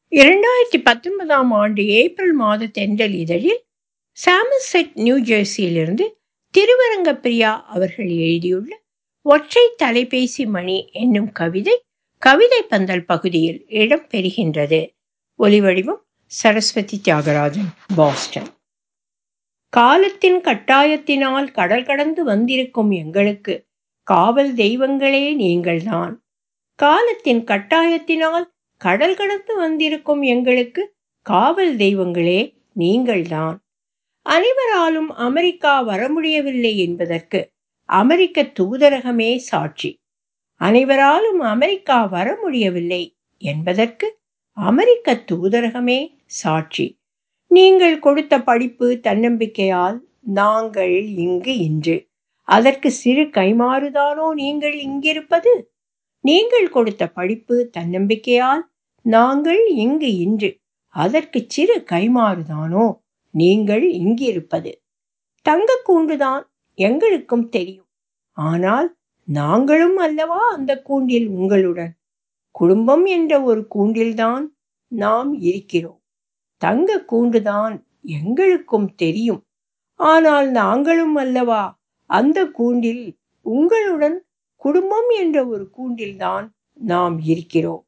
இரண்டாயிரத்தி பத்தொன்பதாம் ஆண்டு ஏப்ரல் மாத தென்றல் இதழில் சாமர்செட் நியூ ஜெர்சியிலிருந்து திருவரங்க பிரியா அவர்கள் எழுதியுள்ள ஒற்றை தலைபேசி மணி என்னும் கவிதை கவிதை பந்தல் பகுதியில் இடம் பெறுகின்றது ஒலிவடிவம் சரஸ்வதி தியாகராஜன் பாஸ்டன் காலத்தின் கட்டாயத்தினால் கடல் கடந்து வந்திருக்கும் எங்களுக்கு காவல் தெய்வங்களே நீங்கள்தான் காலத்தின் கட்டாயத்தினால் கடல் கடந்து வந்திருக்கும் எங்களுக்கு காவல் தெய்வங்களே நீங்கள்தான் அனைவராலும் அமெரிக்கா வர முடியவில்லை என்பதற்கு அமெரிக்க தூதரகமே சாட்சி அனைவராலும் அமெரிக்கா வர முடியவில்லை என்பதற்கு அமெரிக்க தூதரகமே சாட்சி நீங்கள் கொடுத்த படிப்பு தன்னம்பிக்கையால் நாங்கள் இங்கு இன்று அதற்கு சிறு கைமாறுதானோ நீங்கள் இங்கிருப்பது நீங்கள் கொடுத்த படிப்பு தன்னம்பிக்கையால் நாங்கள் இங்கு இன்று அதற்கு சிறு கைமாறுதானோ நீங்கள் இங்கிருப்பது தங்க கூண்டுதான் எங்களுக்கும் தெரியும் ஆனால் நாங்களும் அல்லவா அந்த கூண்டில் உங்களுடன் குடும்பம் என்ற ஒரு கூண்டில்தான் நாம் இருக்கிறோம் தங்க கூண்டுதான் எங்களுக்கும் தெரியும் ஆனால் நாங்களும் அல்லவா அந்த கூண்டில் உங்களுடன் குடும்பம் என்ற ஒரு கூண்டில்தான் நாம் இருக்கிறோம்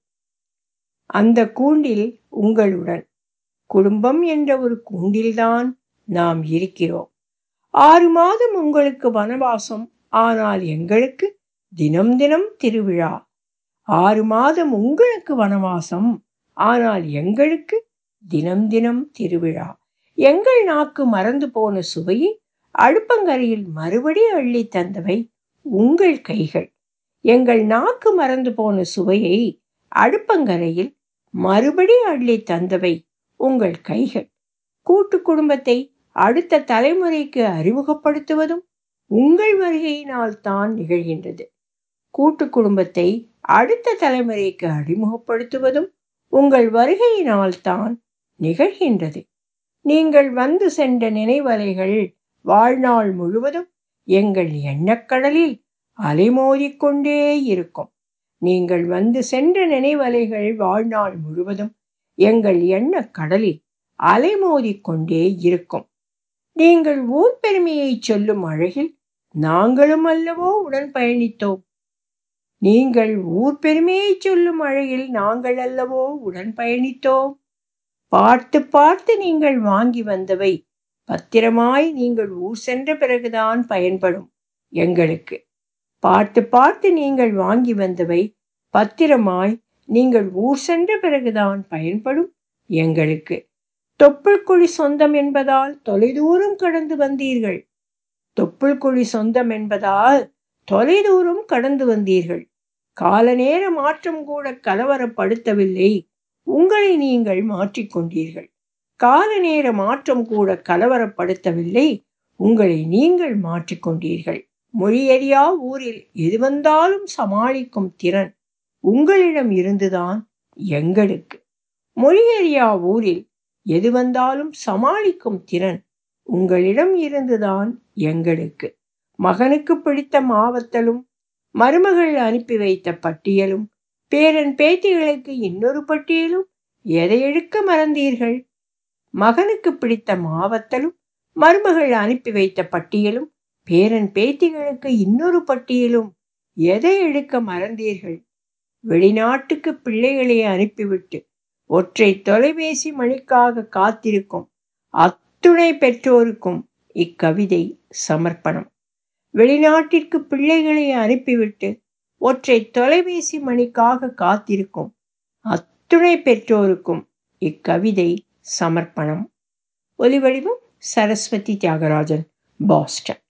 அந்த கூண்டில் உங்களுடன் குடும்பம் என்ற ஒரு கூண்டில்தான் நாம் இருக்கிறோம் ஆறு மாதம் உங்களுக்கு வனவாசம் ஆனால் எங்களுக்கு தினம் தினம் திருவிழா ஆறு மாதம் உங்களுக்கு வனவாசம் ஆனால் எங்களுக்கு தினம் தினம் திருவிழா எங்கள் நாக்கு மறந்து போன சுவையை அடுப்பங்கரையில் மறுபடி அள்ளி தந்தவை உங்கள் கைகள் எங்கள் நாக்கு மறந்து போன சுவையை அடுப்பங்கரையில் மறுபடி அள்ளி தந்தவை உங்கள் கைகள் கூட்டு குடும்பத்தை அடுத்த தலைமுறைக்கு அறிமுகப்படுத்துவதும் உங்கள் வருகையினால் தான் நிகழ்கின்றது கூட்டு குடும்பத்தை அடுத்த தலைமுறைக்கு அறிமுகப்படுத்துவதும் உங்கள் வருகையினால் தான் நிகழ்கின்றது நீங்கள் வந்து சென்ற நினைவலைகள் வாழ்நாள் முழுவதும் எங்கள் எண்ணக்கடலில் அலைமோதிக்கொண்டே இருக்கும் நீங்கள் வந்து சென்ற நினைவலைகள் வாழ்நாள் முழுவதும் எங்கள் எண்ண கடலில் அலைமோதிக்கொண்டே இருக்கும் நீங்கள் ஊர் பெருமையை சொல்லும் அழகில் நாங்களும் அல்லவோ உடன் பயணித்தோம் நீங்கள் ஊர் பெருமையை சொல்லும் அழகில் நாங்கள் அல்லவோ உடன் பயணித்தோம் பார்த்து பார்த்து நீங்கள் வாங்கி வந்தவை பத்திரமாய் நீங்கள் ஊர் சென்ற பிறகுதான் பயன்படும் எங்களுக்கு பார்த்து பார்த்து நீங்கள் வாங்கி வந்தவை பத்திரமாய் நீங்கள் ஊர் சென்ற பிறகுதான் பயன்படும் எங்களுக்கு தொப்புள் குழி சொந்தம் என்பதால் தொலைதூரம் கடந்து வந்தீர்கள் தொப்புள் குழி சொந்தம் என்பதால் தொலைதூரம் கடந்து வந்தீர்கள் கால நேர மாற்றம் கூட கலவரப்படுத்தவில்லை உங்களை நீங்கள் மாற்றிக்கொண்டீர்கள் கால நேர மாற்றம் கூட கலவரப்படுத்தவில்லை உங்களை நீங்கள் மாற்றிக்கொண்டீர்கள் மொழியறியா ஊரில் எது வந்தாலும் சமாளிக்கும் திறன் உங்களிடம் இருந்துதான் எங்களுக்கு மொழியறியா ஊரில் எது வந்தாலும் சமாளிக்கும் திறன் உங்களிடம் இருந்துதான் எங்களுக்கு மகனுக்கு பிடித்த மாவத்தலும் மருமகள் அனுப்பி வைத்த பட்டியலும் பேரன் பேத்திகளுக்கு இன்னொரு பட்டியலும் எதை எடுக்க மறந்தீர்கள் மகனுக்கு பிடித்த மாவத்தலும் மருமகள் அனுப்பி வைத்த பட்டியலும் பேரன் பேத்திகளுக்கு இன்னொரு பட்டியலும் எதை எடுக்க மறந்தீர்கள் வெளிநாட்டுக்கு பிள்ளைகளை அனுப்பிவிட்டு ஒற்றை தொலைபேசி மணிக்காக காத்திருக்கும் அத்துணை பெற்றோருக்கும் இக்கவிதை சமர்ப்பணம் வெளிநாட்டிற்கு பிள்ளைகளை அனுப்பிவிட்டு ஒற்றை தொலைபேசி மணிக்காக காத்திருக்கும் அத்துணை பெற்றோருக்கும் இக்கவிதை சமர்ப்பணம் ஒலிவடிவம் சரஸ்வதி தியாகராஜன் பாஸ்டன்